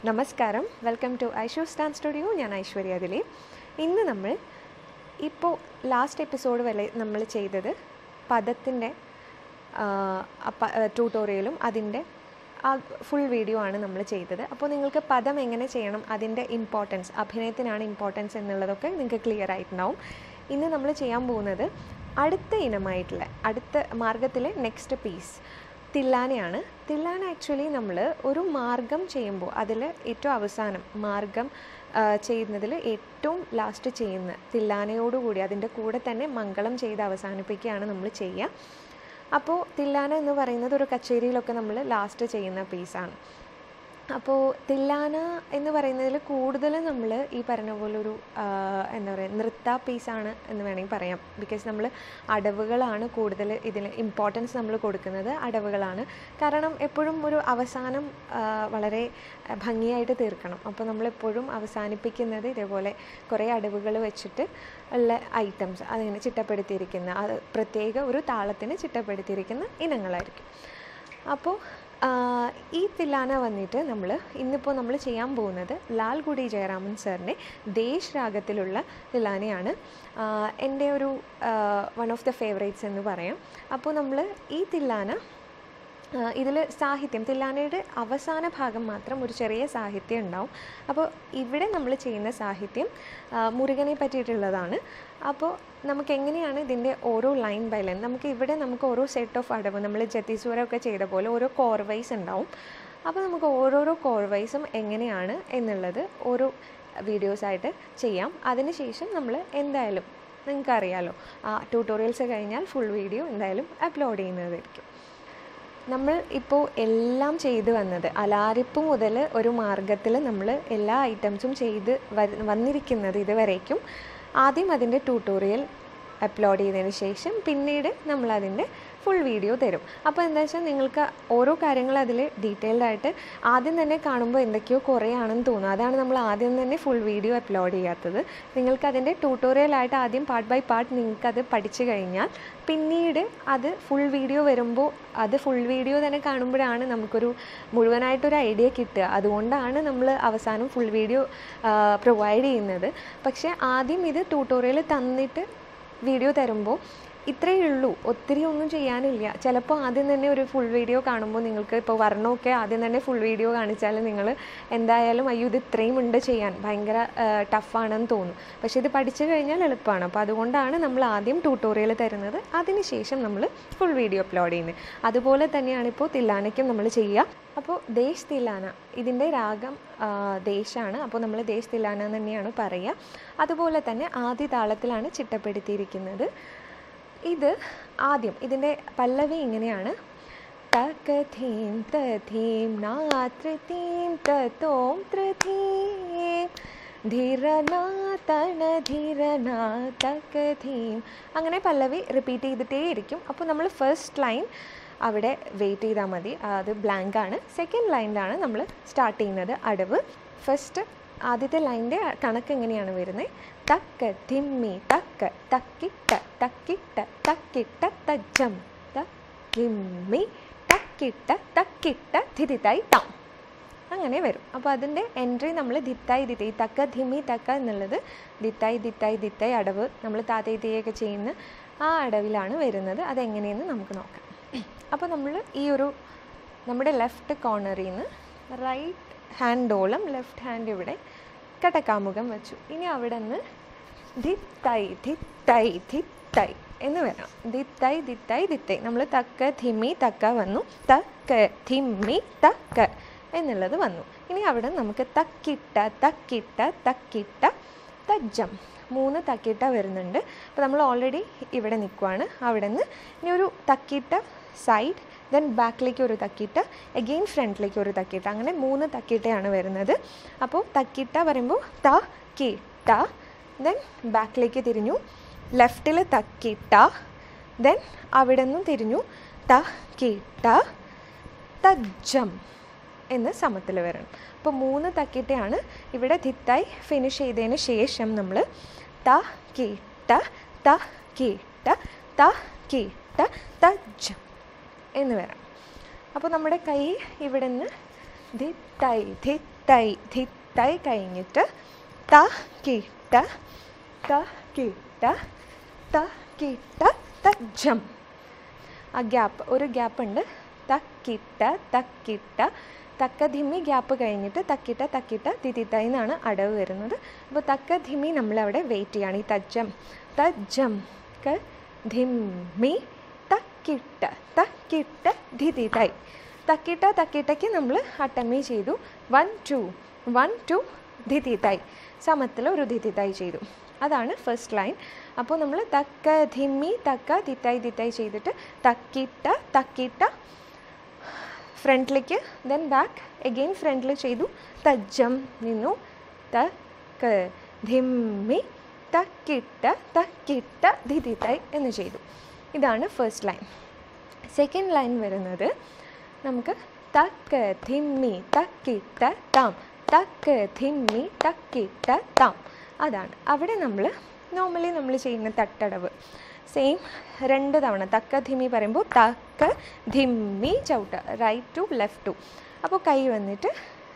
നമസ്കാരം welcome to Aishu സ്റ്റാൻ studio ഞാൻ ഐശ്വര്യ ദിലീപ് ഇന്ന് നമ്മൾ ഇപ്പോൾ ലാസ്റ്റ് എപ്പിസോഡ് വരെ നമ്മൾ ചെയ്തത് പദത്തിൻ്റെ ട്യൂട്ടോറിയലും അതിൻ്റെ ആ ഫുൾ വീഡിയോ ആണ് നമ്മൾ ചെയ്തത് അപ്പോൾ നിങ്ങൾക്ക് പദം എങ്ങനെ ചെയ്യണം അതിൻ്റെ ഇമ്പോർട്ടൻസ് അഭിനയത്തിനാണ് ഇമ്പോർട്ടൻസ് എന്നുള്ളതൊക്കെ നിങ്ങൾക്ക് ക്ലിയർ ആയിട്ടുണ്ടാവും ഇന്ന് നമ്മൾ ചെയ്യാൻ പോകുന്നത് അടുത്ത ഇനമായിട്ടുള്ള അടുത്ത മാർഗത്തിലെ നെക്സ്റ്റ് പീസ് തില്ലാനയാണ് തില്ലാന ആക്ച്വലി നമ്മൾ ഒരു മാർഗം ചെയ്യുമ്പോൾ അതിൽ ഏറ്റവും അവസാനം മാർഗം ചെയ്യുന്നതിൽ ഏറ്റവും ലാസ്റ്റ് ചെയ്യുന്ന തില്ലാനയോടുകൂടി അതിൻ്റെ കൂടെ തന്നെ മംഗളം ചെയ്ത് അവസാനിപ്പിക്കുകയാണ് നമ്മൾ ചെയ്യുക അപ്പോൾ തില്ലാന എന്ന് പറയുന്നത് ഒരു കച്ചേരിയിലൊക്കെ നമ്മൾ ലാസ്റ്റ് ചെയ്യുന്ന പീസാണ് അപ്പോൾ തില്ലാന എന്ന് പറയുന്നതിൽ കൂടുതൽ നമ്മൾ ഈ പറഞ്ഞ പോലെ ഒരു എന്താ പറയുക നൃത്ത പീസാണ് എന്ന് വേണമെങ്കിൽ പറയാം ബിക്കോസ് നമ്മൾ അടവുകളാണ് കൂടുതൽ ഇതിന് ഇമ്പോർട്ടൻസ് നമ്മൾ കൊടുക്കുന്നത് അടവുകളാണ് കാരണം എപ്പോഴും ഒരു അവസാനം വളരെ ഭംഗിയായിട്ട് തീർക്കണം അപ്പോൾ നമ്മളെപ്പോഴും അവസാനിപ്പിക്കുന്നത് ഇതേപോലെ കുറേ അടവുകൾ വെച്ചിട്ട് ഉള്ള ഐറ്റംസ് അതിങ്ങനെ ചിട്ടപ്പെടുത്തിയിരിക്കുന്ന അത് പ്രത്യേക ഒരു താളത്തിന് ചിട്ടപ്പെടുത്തിയിരിക്കുന്ന ഇനങ്ങളായിരിക്കും അപ്പോൾ ഈ തില്ലാന വന്നിട്ട് നമ്മൾ ഇന്നിപ്പോൾ നമ്മൾ ചെയ്യാൻ പോകുന്നത് ലാൽഗുഡി ജയറാമൻ സാറിൻ്റെ ദേശ് രാഗത്തിലുള്ള തില്ലാനയാണ് എൻ്റെ ഒരു വൺ ഓഫ് ദ ഫേവറേറ്റ്സ് എന്ന് പറയാം അപ്പോൾ നമ്മൾ ഈ തില്ലാന ഇതിൽ സാഹിത്യം തില്ലാനയുടെ അവസാന ഭാഗം മാത്രം ഒരു ചെറിയ സാഹിത്യം ഉണ്ടാവും അപ്പോൾ ഇവിടെ നമ്മൾ ചെയ്യുന്ന സാഹിത്യം മുരുകനെ പറ്റിയിട്ടുള്ളതാണ് അപ്പോൾ നമുക്ക് എങ്ങനെയാണ് ഇതിൻ്റെ ഓരോ ലൈൻ ബൈ ലൈൻ നമുക്ക് ഇവിടെ നമുക്ക് ഓരോ സെറ്റ് ഓഫ് അടവ് നമ്മൾ ജത്തിസ്വരമൊക്കെ ചെയ്ത പോലെ ഓരോ കോർവൈസ് ഉണ്ടാവും അപ്പോൾ നമുക്ക് ഓരോരോ കോർവൈസും എങ്ങനെയാണ് എന്നുള്ളത് ഓരോ വീഡിയോസായിട്ട് ചെയ്യാം അതിനുശേഷം നമ്മൾ എന്തായാലും നിങ്ങൾക്കറിയാലോ ആ ട്യൂട്ടോറിയൽസ് കഴിഞ്ഞാൽ ഫുൾ വീഡിയോ എന്തായാലും അപ്ലോഡ് ചെയ്യുന്നതായിരിക്കും നമ്മൾ ഇപ്പോൾ എല്ലാം ചെയ്തു വന്നത് അലാരിപ്പ് മുതൽ ഒരു മാർഗത്തിൽ നമ്മൾ എല്ലാ ഐറ്റംസും ചെയ്ത് വന്നിരിക്കുന്നത് ഇതുവരേക്കും ആദ്യം അതിൻ്റെ ട്യൂട്ടോറിയൽ അപ്ലോഡ് ചെയ്തതിന് ശേഷം പിന്നീട് നമ്മൾ അതിൻ്റെ ഫുൾ വീഡിയോ തരും അപ്പോൾ എന്താ വെച്ചാൽ നിങ്ങൾക്ക് ഓരോ കാര്യങ്ങൾ അതിൽ ഡീറ്റെയിൽഡ് ആയിട്ട് ആദ്യം തന്നെ കാണുമ്പോൾ എന്തൊക്കെയോ കുറേ ആണെന്ന് തോന്നും അതാണ് നമ്മൾ ആദ്യം തന്നെ ഫുൾ വീഡിയോ അപ്ലോഡ് ചെയ്യാത്തത് നിങ്ങൾക്ക് അതിൻ്റെ ട്യൂട്ടോറിയലായിട്ട് ആദ്യം പാർട്ട് ബൈ പാർട്ട് നിങ്ങൾക്കത് പഠിച്ചു കഴിഞ്ഞാൽ പിന്നീട് അത് ഫുൾ വീഡിയോ വരുമ്പോൾ അത് ഫുൾ വീഡിയോ തന്നെ കാണുമ്പോഴാണ് നമുക്കൊരു മുഴുവനായിട്ടൊരു ഐഡിയ കിട്ടുക അതുകൊണ്ടാണ് നമ്മൾ അവസാനം ഫുൾ വീഡിയോ പ്രൊവൈഡ് ചെയ്യുന്നത് പക്ഷേ ആദ്യം ഇത് ട്യൂട്ടോറിയൽ തന്നിട്ട് വീഡിയോ തരുമ്പോൾ ഇത്രയേ ഉള്ളൂ ഒത്തിരി ഒന്നും ചെയ്യാനില്ല ചിലപ്പോൾ ആദ്യം തന്നെ ഒരു ഫുൾ വീഡിയോ കാണുമ്പോൾ നിങ്ങൾക്ക് ഇപ്പോൾ വർണ്ണമൊക്കെ ആദ്യം തന്നെ ഫുൾ വീഡിയോ കാണിച്ചാൽ നിങ്ങൾ എന്തായാലും അയ്യോ ഇത് ഇത്രയും ഉണ്ട് ചെയ്യാൻ ഭയങ്കര ടഫാണെന്ന് തോന്നും പക്ഷേ ഇത് പഠിച്ചു കഴിഞ്ഞാൽ എളുപ്പമാണ് അപ്പോൾ അതുകൊണ്ടാണ് നമ്മൾ ആദ്യം ട്യൂട്ടോറിയൽ തരുന്നത് അതിനുശേഷം നമ്മൾ ഫുൾ വീഡിയോ അപ്ലോഡ് ചെയ്യുന്നത് അതുപോലെ തന്നെയാണ് ഇപ്പോൾ തില്ലാനയ്ക്കും നമ്മൾ ചെയ്യുക അപ്പോൾ ദേശ് തില്ലാന ഇതിൻ്റെ രാഗം ദേശാണ് അപ്പോൾ നമ്മൾ ദേശ് തില്ലാന എന്ന് തന്നെയാണ് പറയുക അതുപോലെ തന്നെ ആദ്യ താളത്തിലാണ് ചിട്ടപ്പെടുത്തിയിരിക്കുന്നത് ഇത് ആദ്യം ഇതിൻ്റെ പല്ലവി ഇങ്ങനെയാണ് തകഥീം തഥീം നാതൃതീം തത്തോം തൃതീം ധീരനാ തണ ധീരനാ തകഥീം അങ്ങനെ പല്ലവി റിപ്പീറ്റ് ചെയ്തിട്ടേ ഇരിക്കും അപ്പോൾ നമ്മൾ ഫസ്റ്റ് ലൈൻ അവിടെ വെയിറ്റ് ചെയ്താൽ മതി അത് ബ്ലാങ്ക് ആണ് സെക്കൻഡ് ലൈനിലാണ് നമ്മൾ സ്റ്റാർട്ട് ചെയ്യുന്നത് അടവ് ഫസ്റ്റ് ആദ്യത്തെ ലൈനിൻ്റെ കണക്ക് എങ്ങനെയാണ് വരുന്നത് തക്ക തിമ്മി തക്ക തക്കിട്ട തക്കിട്ട തക്കിട്ട തജ്ജം തിമ്മി തക്കിട്ട തക്കിട്ട ധിതിതായി താം അങ്ങനെ വരും അപ്പോൾ അതിൻ്റെ എൻട്രി നമ്മൾ ദിത്തായി ദിത്തായി തക്ക ധിമി തക്ക എന്നുള്ളത് ദിത്തായി ദിത്തായി ദിത്തായി അടവ് നമ്മൾ താതയി തീയൊക്കെ ചെയ്യുന്ന ആ അടവിലാണ് വരുന്നത് അതെങ്ങനെയെന്ന് നമുക്ക് നോക്കാം അപ്പോൾ നമ്മൾ ഈ ഒരു നമ്മുടെ ലെഫ്റ്റ് കോർണറിൽ നിന്ന് റൈറ്റ് ഹാൻഡോളം ലെഫ്റ്റ് ഹാൻഡ് ഇവിടെ കടക്കാമുഖം വെച്ചു ഇനി അവിടെ നിന്ന് ധിത്തൈ ധിത്തൈ ധിത്തൈ എന്ന് വരണം ദിത്തൈ ദിത്തൈ ദിത്തൈ നമ്മൾ തക്ക ധിമ്മി തക്ക വന്നു തക്ക ധിമ്മി തക്ക എന്നുള്ളത് വന്നു ഇനി അവിടെ നമുക്ക് തക്കിട്ട തക്കിട്ട തക്കിട്ട തജ്ജം മൂന്ന് തക്കിട്ട വരുന്നുണ്ട് അപ്പോൾ നമ്മൾ ഓൾറെഡി ഇവിടെ നിൽക്കുവാണ് അവിടെ നിന്ന് ഇനി ഒരു തക്കിട്ട സൈഡ് ദെൻ ബാക്കിലേക്ക് ഒരു തക്കിട്ട അഗെയിൻ ഫ്രണ്ടിലേക്ക് ഒരു തക്കിട്ട അങ്ങനെ മൂന്ന് തക്കിട്ടയാണ് വരുന്നത് അപ്പോൾ തക്കിട്ട പറയുമ്പോൾ ത കിട്ട ദെൻ ബാക്കിലേക്ക് തിരിഞ്ഞു ലെഫ്റ്റിൽ തക്കിട്ട ദെൻ അവിടെ നിന്നും തിരിഞ്ഞു ത കിട്ട തജ്ജം എന്ന് സമത്തിൽ വരണം അപ്പോൾ മൂന്ന് തക്കിട്ടയാണ് ഇവിടെ ധിത്തായി ഫിനിഷ് ചെയ്തതിന് ശേഷം നമ്മൾ ത കിട്ട ത കിട്ട ത കിട്ട തജ്ജം എന്ന് വരാം അപ്പോൾ നമ്മുടെ കൈ ഇവിടെ നിന്ന് ധിത്തൈ ധിത്തൈ ധിത്തൈ കഴിഞ്ഞിട്ട് ത കിട്ട ത കിട്ട ത കിട്ട തജ്ജം ആ ഗ്യാപ്പ് ഒരു ഗ്യാപ്പ് ഉണ്ട് തക്കിട്ട തക്കിട്ട തക്കധിമി ഗ്യാപ്പ് കഴിഞ്ഞിട്ട് തക്കിട്ട തക്കിട്ട തിതിത്ത എന്നാണ് അടവ് വരുന്നത് അപ്പോൾ തക്കധിമി നമ്മളവിടെ വെയിറ്റ് ചെയ്യാണ് ഈ തജ്ജം തജ്ജം ക ധിമ്മി തക്കിട്ട തക്കിട്ട ധിതിതൈ തക്കിട്ട തക്കിട്ടയ്ക്ക് നമ്മൾ അട്ടമി ചെയ്തു വൺ ടു വൺ ടു ധിതിതൈ സമത്തിൽ ഒരു ധിതിതൈ ചെയ്തു അതാണ് ഫസ്റ്റ് ലൈൻ അപ്പോൾ നമ്മൾ തക്ക ധിമ്മി തക്ക തിത്തായി തിത്തായി ചെയ്തിട്ട് തക്കിട്ട തക്കിട്ട ഫ്രണ്ടിലേക്ക് ദെൻ ബാക്ക് എഗെയിൻ ഫ്രണ്ടിൽ ചെയ്തു തജ്ജം നിന്നു തക്ക ധിമ്മി തക്കിട്ട തക്കിട്ട ധിതിത്തായി എന്ന് ചെയ്തു ഇതാണ് ഫസ്റ്റ് ലൈൻ സെക്കൻഡ് ലൈൻ വരുന്നത് നമുക്ക് തക്ക ധിമ്മി തക്കിട്ട താം തക്ക ധിമ്മി തക്കിട്ട താം അതാണ് അവിടെ നമ്മൾ നോർമലി നമ്മൾ ചെയ്യുന്ന തട്ടടവ് സെയിം രണ്ട് തവണ തക്ക ധിമ്മി പറയുമ്പോൾ തക്ക ധിമ്മി ചവിട്ട റൈറ്റ് ടു ലെഫ്റ്റ് ടു അപ്പോൾ കൈ വന്നിട്ട്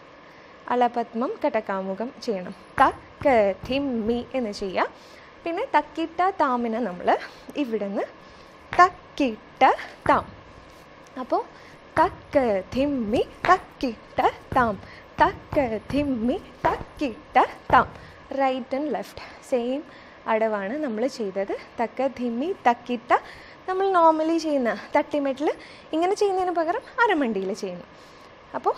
അളപത്മം കടകാമുഖം ചെയ്യണം തക്ക ധിമ്മി എന്ന് ചെയ്യുക പിന്നെ തക്കിട്ട താമിനെ നമ്മൾ ഇവിടുന്ന് തക്കിട്ട താം അപ്പോൾ തക്ക ധിമ്മി തക്കിട്ട താം തക്ക ധിമ്മി തക്കിട്ട താം റൈറ്റ് ആൻഡ് ലെഫ്റ്റ് സെയിം അടവാണ് നമ്മൾ ചെയ്തത് തക്ക ധിമ്മി തക്കിട്ട നമ്മൾ നോർമലി ചെയ്യുന്ന തട്ടിമെട്ടിൽ ഇങ്ങനെ ചെയ്യുന്നതിന് പകരം അരമണ്ടിയിൽ ചെയ്യുന്നു അപ്പോൾ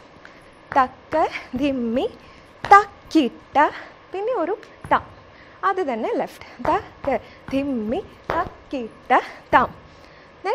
തക്ക ധിമ്മി തക്കിട്ട പിന്നെ ഒരു താം അത് തന്നെ ലെഫ്റ്റ് തക്ക ധിമ്മി തക്കിട്ട താം ദെൻ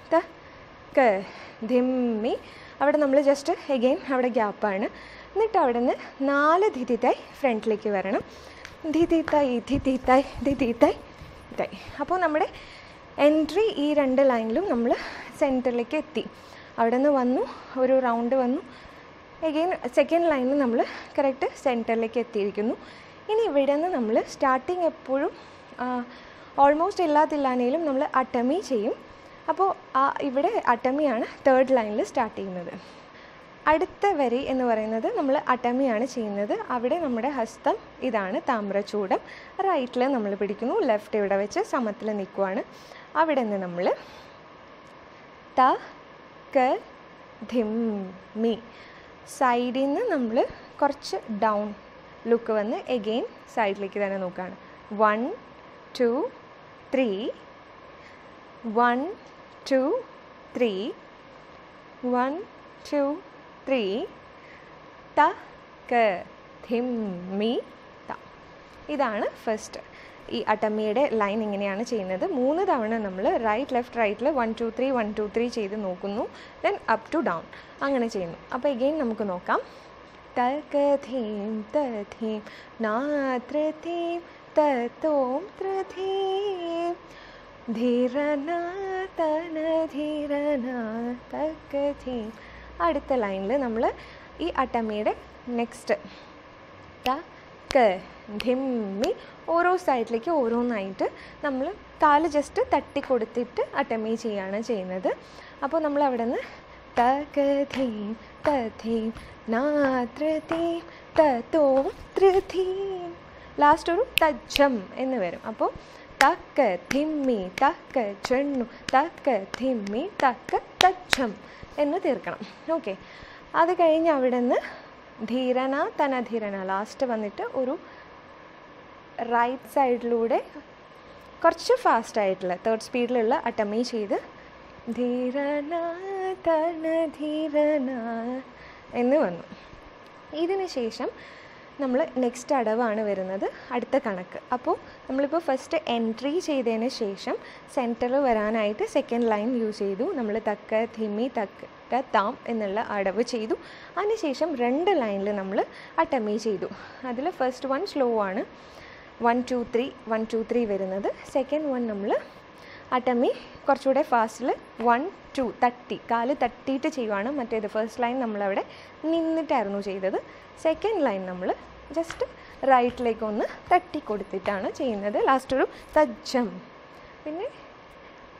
തക്ക ധിമ്മി അവിടെ നമ്മൾ ജസ്റ്റ് എഗെയിൻ അവിടെ ഗ്യാപ്പാണ് എന്നിട്ട് അവിടെ നിന്ന് നാല് ധിതിത്തായി ഫ്രണ്ടിലേക്ക് വരണം ധിതിത്തായി ധിതിത്തായി ധിതിത്തായി ഇതായി അപ്പോൾ നമ്മുടെ എൻട്രി ഈ രണ്ട് ലൈനിലും നമ്മൾ സെൻറ്ററിലേക്ക് എത്തി അവിടെ നിന്ന് വന്നു ഒരു റൗണ്ട് വന്നു എഗെയിൻ സെക്കൻഡ് ലൈനിൽ നമ്മൾ കറക്റ്റ് സെൻറ്ററിലേക്ക് എത്തിയിരിക്കുന്നു ഇനി ഇവിടെ നിന്ന് നമ്മൾ സ്റ്റാർട്ടിങ് എപ്പോഴും ഓൾമോസ്റ്റ് എല്ലാത്തില്ലാനേലും നമ്മൾ അട്ടമി ചെയ്യും അപ്പോൾ ആ ഇവിടെ അട്ടമിയാണ് തേർഡ് ലൈനിൽ സ്റ്റാർട്ട് ചെയ്യുന്നത് അടുത്ത വരി എന്ന് പറയുന്നത് നമ്മൾ അട്ടമിയാണ് ചെയ്യുന്നത് അവിടെ നമ്മുടെ ഹസ്തം ഇതാണ് താമ്രചൂടം റൈറ്റിൽ നമ്മൾ പിടിക്കുന്നു ലെഫ്റ്റ് ഇവിടെ വെച്ച് സമത്തിൽ നിൽക്കുവാണ് അവിടെ നിന്ന് നമ്മൾ ത ക ധിം മി സൈഡിൽ നിന്ന് നമ്മൾ കുറച്ച് ഡൗൺ ലുക്ക് വന്ന് എഗെയിൻ സൈഡിലേക്ക് തന്നെ നോക്കുകയാണ് one two three one two three one two three ത ക ധിം മി ത ഇതാണ് ഫസ്റ്റ് ഈ അട്ടമ്മിയുടെ ലൈൻ ഇങ്ങനെയാണ് ചെയ്യുന്നത് മൂന്ന് തവണ നമ്മൾ റൈറ്റ് ലെഫ്റ്റ് റൈറ്റിൽ one two three one two three ചെയ്ത് നോക്കുന്നു ദെൻ അപ്പ് ടു ഡൗൺ അങ്ങനെ ചെയ്യുന്നു അപ്പോൾ എഗെയിൻ നമുക്ക് നോക്കാം തകധീം തഥീം നാത്രഥീം തത്തോം ത്രഥീം ധീരന തന ധീരന തകധീം അടുത്ത ലൈനിൽ നമ്മൾ ഈ അട്ടമ്മയുടെ നെക്സ്റ്റ് ത ക ധിമ്മി ഓരോ സൈഡിലേക്ക് ഓരോന്നായിട്ട് നമ്മൾ കാല് ജസ്റ്റ് തട്ടി കൊടുത്തിട്ട് അട്ടമി ചെയ്യാണ് ചെയ്യുന്നത് അപ്പോൾ നമ്മൾ അവിടെ നിന്ന് തകധീം തഥീം നാത്രതീം തത്തോം ത്രിധീം ലാസ്റ്റ് ഒരു തജ്ജം എന്ന് വരും അപ്പോൾ തക്ക ധിമ്മി തക്ക ചെണ്ണു തക്ക ധിമ്മി തക്ക തജ്ജം എന്ന് തീർക്കണം ഓക്കെ അത് കഴിഞ്ഞ് അവിടെ നിന്ന് ധീരന തനധീരന ലാസ്റ്റ് വന്നിട്ട് ഒരു റൈറ്റ് സൈഡിലൂടെ കുറച്ച് ഫാസ്റ്റ് ആയിട്ടുള്ള തേർഡ് സ്പീഡിലുള്ള അട്ടമി ചെയ്ത് ധീരന തനധീരന എന്ന് വന്നു ഇതിന് ശേഷം നമ്മൾ നെക്സ്റ്റ് അടവാണ് വരുന്നത് അടുത്ത കണക്ക് അപ്പോൾ നമ്മളിപ്പോൾ ഫസ്റ്റ് എൻട്രി ചെയ്തതിന് ശേഷം സെൻറ്ററിൽ വരാനായിട്ട് സെക്കൻഡ് ലൈൻ യൂസ് ചെയ്തു നമ്മൾ തക്ക ധിമി തക്ക താം എന്നുള്ള അടവ് ചെയ്തു അതിനുശേഷം രണ്ട് ലൈനിൽ നമ്മൾ അട്ടമി ചെയ്തു അതിൽ ഫസ്റ്റ് വൺ സ്ലോ ആണ് one two three one two three വരുന്നത് സെക്കൻഡ് വൺ നമ്മൾ അട്ടമി കുറച്ചുകൂടെ ഫാസ്റ്റിൽ വൺ ടു തട്ടി കാല് തട്ടിയിട്ട് ചെയ്യുവാണ് മറ്റേത് ഫസ്റ്റ് ലൈൻ നമ്മളവിടെ നിന്നിട്ടായിരുന്നു ചെയ്തത് സെക്കൻഡ് ലൈൻ നമ്മൾ ജസ്റ്റ് റൈറ്റിലേക്ക് ഒന്ന് തട്ടി കൊടുത്തിട്ടാണ് ചെയ്യുന്നത് ലാസ്റ്റ് ഒരു തജ്ജം പിന്നെ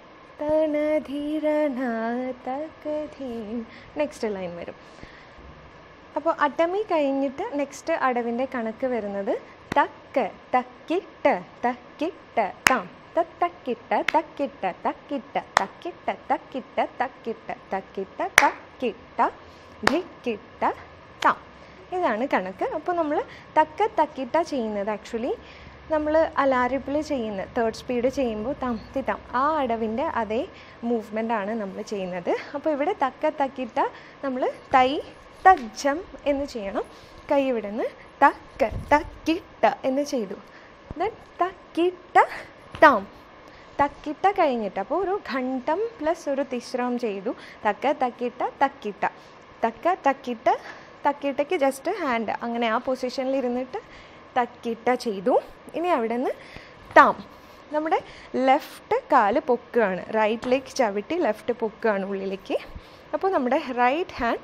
തനധീരന തകധീം നെക്സ്റ്റ് ലൈൻ വരും അപ്പോൾ അട്ടമി കഴിഞ്ഞിട്ട് നെക്സ്റ്റ് അടവിൻ്റെ കണക്ക് വരുന്നത് തക്ക് തക്കിട്ട് തക്കിട്ട് താം തക്കിട്ട തക്കിട്ട തക്കിട്ട തക്കിട്ട തക്കിട്ട തക്കിട്ട തക്കിട്ട തക്കിട്ട ധിക്കിട്ട താം ഇതാണ് കണക്ക് അപ്പോൾ നമ്മൾ തക്ക തക്കിട്ട ചെയ്യുന്നത് ആക്ച്വലി നമ്മൾ അലാരിപ്പിൾ ചെയ്യുന്ന തേർഡ് സ്പീഡ് ചെയ്യുമ്പോൾ തം തിത്താം ആ അടവിൻ്റെ അതേ മൂവ്മെൻ്റ് ആണ് നമ്മൾ ചെയ്യുന്നത് അപ്പോൾ ഇവിടെ തക്ക തക്കിട്ട നമ്മൾ തൈ തജ്ജം എന്ന് ചെയ്യണം കൈ ഇവിടെ നിന്ന് തക്ക തക്കിട്ട എന്ന് ചെയ്തു ദെൻ തക്കിട്ട താം തക്കിട്ട കഴിഞ്ഞിട്ട് അപ്പോൾ ഒരു ഘണ്ടം പ്ലസ് ഒരു തിശ്രം ചെയ്തു തക്ക തക്കിട്ട തക്കിട്ട തക്ക തക്കിട്ട് തക്കിട്ടയ്ക്ക് ജസ്റ്റ് ഹാൻഡ് അങ്ങനെ ആ പൊസിഷനിൽ ഇരുന്നിട്ട് തക്കിട്ട ചെയ്തു ഇനി അവിടെ നിന്ന് താം നമ്മുടെ ലെഫ്റ്റ് കാല് പൊക്കുകയാണ് റൈറ്റ് ലെഗ് ചവിട്ടി ലെഫ്റ്റ് പൊക്കുകയാണ് ഉള്ളിലേക്ക് അപ്പോൾ നമ്മുടെ റൈറ്റ് ഹാൻഡ്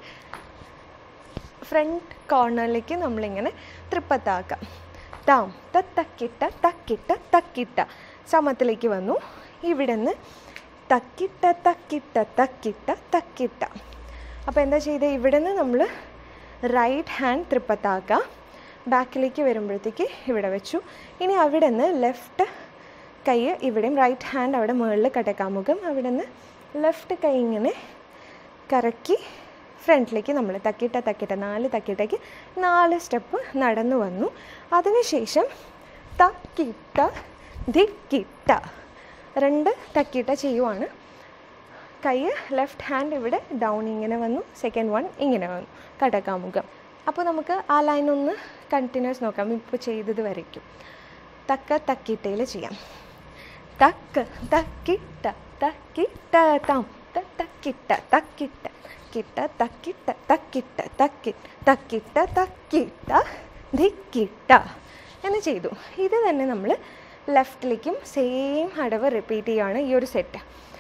ഫ്രണ്ട് കോർണറിലേക്ക് നമ്മളിങ്ങനെ തൃപ്പത്താക്കാം താം തക്കിട്ട തക്കിട്ട തക്കിട്ട സമത്തിലേക്ക് വന്നു ഇവിടെ നിന്ന് തക്കിട്ട തക്കിട്ട തക്കിട്ട തക്കിട്ട അപ്പോൾ എന്താ ചെയ്തത് ഇവിടെ നിന്ന് നമ്മൾ റൈറ്റ് ഹാൻഡ് തൃപ്പത്താക്കുക ബാക്കിലേക്ക് വരുമ്പോഴത്തേക്ക് ഇവിടെ വെച്ചു ഇനി അവിടെ നിന്ന് ലെഫ്റ്റ് കൈ ഇവിടെയും റൈറ്റ് ഹാൻഡ് അവിടെ മുകളിൽ കടക്കാമുഖം അവിടെ നിന്ന് ലെഫ്റ്റ് കൈ ഇങ്ങനെ കറക്കി ഫ്രണ്ടിലേക്ക് നമ്മൾ തക്കിട്ട തക്കിട്ട നാല് തക്കിട്ടയ്ക്ക് നാല് സ്റ്റെപ്പ് നടന്നു വന്നു അതിനുശേഷം തക്കിട്ട ധിക്കിട്ട രണ്ട് തക്കിട്ട ചെയ്യുവാണ് കൈ ലെഫ്റ്റ് ഹാൻഡ് ഇവിടെ ഡൗൺ ഇങ്ങനെ വന്നു സെക്കൻഡ് വൺ ഇങ്ങനെ വന്നു കടക്കാമുഖം അപ്പോൾ നമുക്ക് ആ ലൈൻ ഒന്ന് കണ്ടിന്യൂസ് നോക്കാം ഇപ്പോൾ ചെയ്തത് വരയ്ക്കും തക്ക തക്കിട്ടയിൽ ചെയ്യാം തക്ക് തക്കിട്ട തക്കിട്ട താം തക്കിട്ട തക്കിട്ട കിട്ട തക്കിട്ട തക്കിട്ട തക്കി തക്കിട്ട തക്കിട്ട ധിക്കിട്ട എന്ന് ചെയ്തു ഇത് തന്നെ നമ്മൾ ലെഫ്റ്റിലേക്കും സെയിം അടവ് റിപ്പീറ്റ് ചെയ്യുകയാണ് ഈ ഒരു സെറ്റ്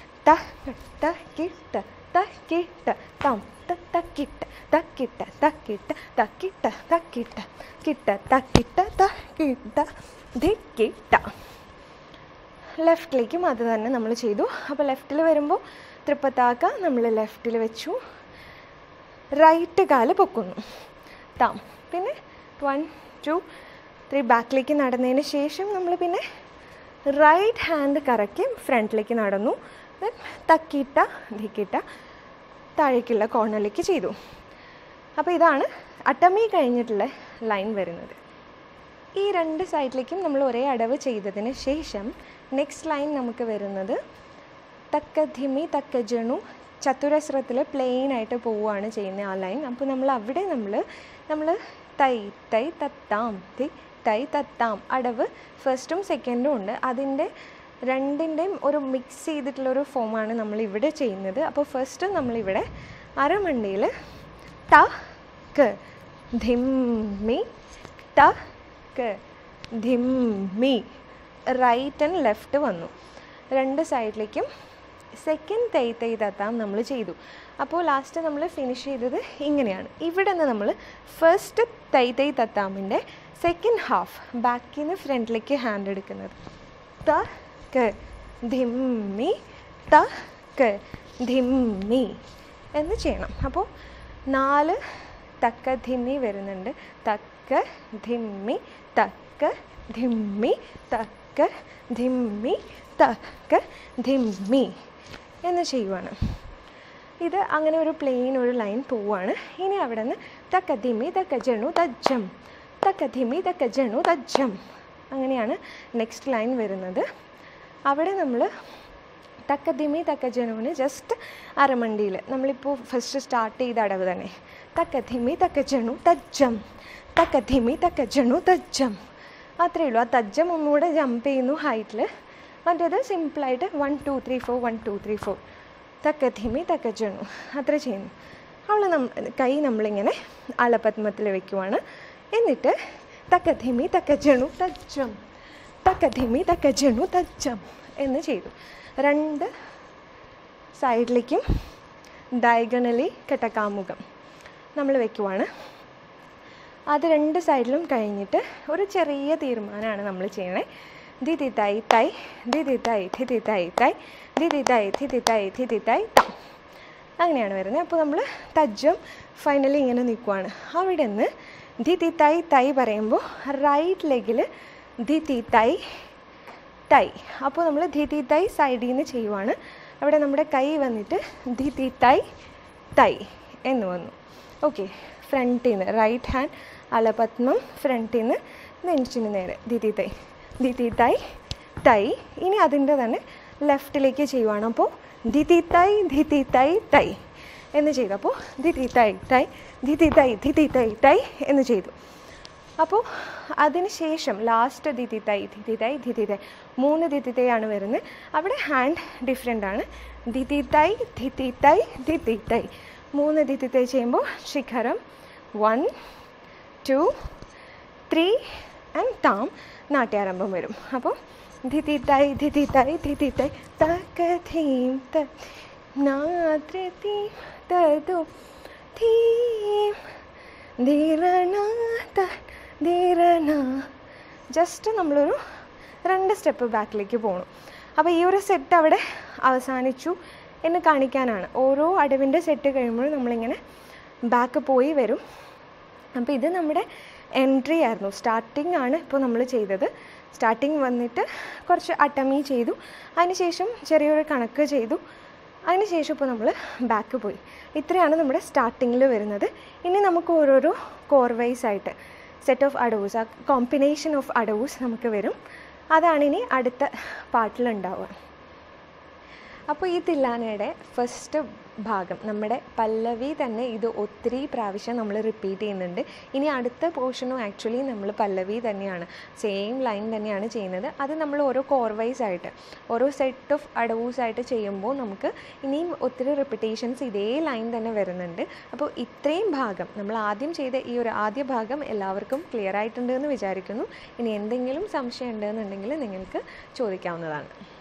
തക്കിട്ട തക്കിട്ട താം തക്കിട്ട തക്കിട്ട തക്കിട്ട തക്കിട്ട തക്കിട്ട കിട്ട തക്കിട്ട തക്കിട്ട ധിക്കിട്ട ലെഫ്റ്റിലേക്കും അത് തന്നെ നമ്മൾ ചെയ്തു അപ്പോൾ ലെഫ്റ്റിൽ വരുമ്പോൾ തൃപ്പത്താക്ക നമ്മൾ ലെഫ്റ്റിൽ വെച്ചു റൈറ്റ് കാല് പൊക്കുന്നു താം പിന്നെ വൺ ടു ത്രീ ബാക്കിലേക്ക് നടന്നതിന് ശേഷം നമ്മൾ പിന്നെ റൈറ്റ് ഹാൻഡ് കറക്കി ഫ്രണ്ടിലേക്ക് നടന്നു ദെൻ തക്കിട്ട ധിക്കിട്ട താഴേക്കുള്ള കോർണറിലേക്ക് ചെയ്തു അപ്പോൾ ഇതാണ് അട്ടമി കഴിഞ്ഞിട്ടുള്ള ലൈൻ വരുന്നത് ഈ രണ്ട് സൈഡിലേക്കും നമ്മൾ ഒരേ അടവ് ചെയ്തതിന് ശേഷം നെക്സ്റ്റ് ലൈൻ നമുക്ക് വരുന്നത് തക്ക ധിമി തക്ക ജണു ചതുരസ്രത്തിൽ പ്ലെയിൻ ആയിട്ട് പോവുകയാണ് ചെയ്യുന്നത് ആ ലൈൻ അപ്പോൾ നമ്മൾ അവിടെ നമ്മൾ നമ്മൾ തൈ തൈ തത്താം തി തൈ തത്താം അടവ് ഫസ്റ്റും സെക്കൻഡും ഉണ്ട് അതിൻ്റെ രണ്ടിൻ്റെയും ഒരു മിക്സ് ചെയ്തിട്ടുള്ളൊരു ഫോമാണ് നമ്മൾ ഇവിടെ ചെയ്യുന്നത് അപ്പോൾ ഫസ്റ്റ് നമ്മളിവിടെ അരമണ്ടിയിൽ ത ക ധിമ്മി ത ക ധിമ്മി റൈറ്റ് ആൻഡ് ലെഫ്റ്റ് വന്നു രണ്ട് സൈഡിലേക്കും സെക്കൻഡ് തൈ തൈ തത്താം നമ്മൾ ചെയ്തു അപ്പോൾ ലാസ്റ്റ് നമ്മൾ ഫിനിഷ് ചെയ്തത് ഇങ്ങനെയാണ് ഇവിടെ നിന്ന് നമ്മൾ ഫസ്റ്റ് തൈ തൈ തത്താമിൻ്റെ സെക്കൻഡ് ഹാഫ് ബാക്കിൽ നിന്ന് ഫ്രണ്ടിലേക്ക് ഹാൻഡ് എടുക്കുന്നത് ത ക ധിമ്മി ത ക ധിമ്മി എന്ന് ചെയ്യണം അപ്പോൾ നാല് തക്ക ധിമ്മി വരുന്നുണ്ട് തക്ക ധിമ്മി തക്ക ധിമ്മി തക്ക ധിമ്മി തക്ക ധിമ്മി എന്ന് ചെയ്യുവാണ് ഇത് അങ്ങനെ ഒരു പ്ലെയിൻ ഒരു ലൈൻ പോവാണ് ഇനി അവിടെ നിന്ന് തക്ക ധിമ്മി തക്ക ജണു തജ്ജം തക്ക ധിമ്മി തക്ക ജണു തജ്ജം അങ്ങനെയാണ് നെക്സ്റ്റ് ലൈൻ വരുന്നത് അവിടെ നമ്മൾ തക്ക ധിമി തക്ക ജനുവിന് ജസ്റ്റ് അരമണ്ടിയിൽ നമ്മളിപ്പോൾ ഫസ്റ്റ് സ്റ്റാർട്ട് ചെയ്ത അടവ് തന്നെ തക്ക ധിമി തക്ക ജണു തജ്ജം തക്ക ധിമി തക്ക ജണു തജ്ജം അത്രയേ ഉള്ളൂ ആ തജ്ജം ഒന്നുകൂടെ ജമ്പ് ചെയ്യുന്നു ഹൈറ്റിൽ മറ്റേത് സിമ്പിളായിട്ട് one two three four one two three four തക്ക ധിമി തക്ക ജണു അത്ര ചെയ്യുന്നു അവൾ നം കൈ നമ്മളിങ്ങനെ അളപത്മത്തിൽ വെക്കുവാണ് എന്നിട്ട് തക്ക ധിമി തക്ക ജണു തജ്ജം തക്ക ധിമി തക്ക ജണു തജ്ജം എന്ന് ചെയ്തു രണ്ട് സൈഡിലേക്കും ഡയഗണലി കെട്ടക്കാമുഖം നമ്മൾ വെക്കുവാണ് അത് രണ്ട് സൈഡിലും കഴിഞ്ഞിട്ട് ഒരു ചെറിയ തീരുമാനമാണ് നമ്മൾ ചെയ്യണേ ദിതി തൈ തൈ ദിതി തൈ ധിതി തൈ തൈ ദിതി തൈ ധിതി തൈ ധിതി തൈ തം അങ്ങനെയാണ് വരുന്നത് അപ്പോൾ നമ്മൾ തജ്ജം ഫൈനലി ഇങ്ങനെ നിൽക്കുവാണ് അവിടെ നിന്ന് ധി തി തൈ തൈ പറയുമ്പോൾ റൈറ്റ് ലെഗിൽ ധി തി തൈ തൈ അപ്പോൾ നമ്മൾ ധി തി തൈ സൈഡിൽ നിന്ന് ചെയ്യുവാണ് അവിടെ നമ്മുടെ കൈ വന്നിട്ട് ധി തി തൈ തൈ എന്ന് വന്നു ഓക്കെ ഫ്രണ്ടിൽ നിന്ന് റൈറ്റ് ഹാൻഡ് അലപത്മം ഫ്രണ്ടിൽ നിന്ന് നെഞ്ചിന് നേരെ ധി തി തൈ ധി തി തൈ തൈ ഇനി അതിൻ്റെ തന്നെ ലെഫ്റ്റിലേക്ക് ചെയ്യുവാണ് അപ്പോൾ ധി തി തൈ ധി തി തൈ തൈ എന്ന് ചെയ്തു അപ്പോൾ ധി തി തൈ തൈ ധി തി തൈ ധി തി തൈ തൈ എന്ന് ചെയ്തു അപ്പോൾ അതിന് ശേഷം ലാസ്റ്റ് ദിതി തൈ ദിതി തൈ ദിതി തൈ മൂന്ന് ദിതി തൈ ആണ് വരുന്നത് അവിടെ ഹാൻഡ് ഡിഫറെൻ്റ് ആണ് ദിതി തൈ ദിതി തൈ ദിതി തൈ മൂന്ന് ദിതി തൈ ചെയ്യുമ്പോൾ ശിഖരം വൺ ടു ത്രീ ആൻഡ് താം നാട്യാരംഭം വരും അപ്പോൾ ധിതി തൈ ധിതി തൈ ധിതി തൈ തകധീം ത നാദ്രതി തതു ധീം ധീരണ ത ധീരണ ജസ്റ്റ് നമ്മളൊരു രണ്ട് സ്റ്റെപ്പ് ബാക്കിലേക്ക് പോകണം അപ്പോൾ ഈ ഒരു സെറ്റ് അവിടെ അവസാനിച്ചു എന്ന് കാണിക്കാനാണ് ഓരോ അടവിൻ്റെ സെറ്റ് കഴിയുമ്പോഴും നമ്മളിങ്ങനെ ബാക്ക് പോയി വരും അപ്പോൾ ഇത് നമ്മുടെ എൻട്രി ആയിരുന്നു സ്റ്റാർട്ടിംഗ് ആണ് ഇപ്പോൾ നമ്മൾ ചെയ്തത് സ്റ്റാർട്ടിങ് വന്നിട്ട് കുറച്ച് അട്ടമി ചെയ്തു അതിനുശേഷം ചെറിയൊരു കണക്ക് ചെയ്തു അതിനുശേഷം ഇപ്പോൾ നമ്മൾ ബാക്ക് പോയി ഇത്രയാണ് നമ്മുടെ സ്റ്റാർട്ടിങ്ങിൽ വരുന്നത് ഇനി നമുക്ക് ഓരോരോ കോർ വൈസ് ആയിട്ട് സെറ്റ് ഓഫ് അഡോസ് ആ കോമ്പിനേഷൻ ഓഫ് അഡോസ് നമുക്ക് വരും അതാണ് ഇനി അടുത്ത പാട്ടിലുണ്ടാവുക അപ്പോൾ ഈ തില്ലാനയുടെ ഫസ്റ്റ് ഭാഗം നമ്മുടെ പല്ലവി തന്നെ ഇത് ഒത്തിരി പ്രാവശ്യം നമ്മൾ റിപ്പീറ്റ് ചെയ്യുന്നുണ്ട് ഇനി അടുത്ത പോർഷനും ആക്ച്വലി നമ്മൾ പല്ലവി തന്നെയാണ് സെയിം ലൈൻ തന്നെയാണ് ചെയ്യുന്നത് അത് നമ്മൾ ഓരോ കോർവൈസ് ആയിട്ട് ഓരോ സെറ്റ് ഓഫ് അടവൂസ് ആയിട്ട് ചെയ്യുമ്പോൾ നമുക്ക് ഇനിയും ഒത്തിരി റിപ്പീറ്റേഷൻസ് ഇതേ ലൈൻ തന്നെ വരുന്നുണ്ട് അപ്പോൾ ഇത്രയും ഭാഗം നമ്മൾ ആദ്യം ചെയ്ത ഈ ഒരു ആദ്യ ഭാഗം എല്ലാവർക്കും ക്ലിയർ ആയിട്ടുണ്ട് എന്ന് വിചാരിക്കുന്നു ഇനി എന്തെങ്കിലും സംശയം ഉണ്ടെന്നുണ്ടെങ്കിൽ നിങ്ങൾക്ക് ചോദിക്കാവുന്നതാണ്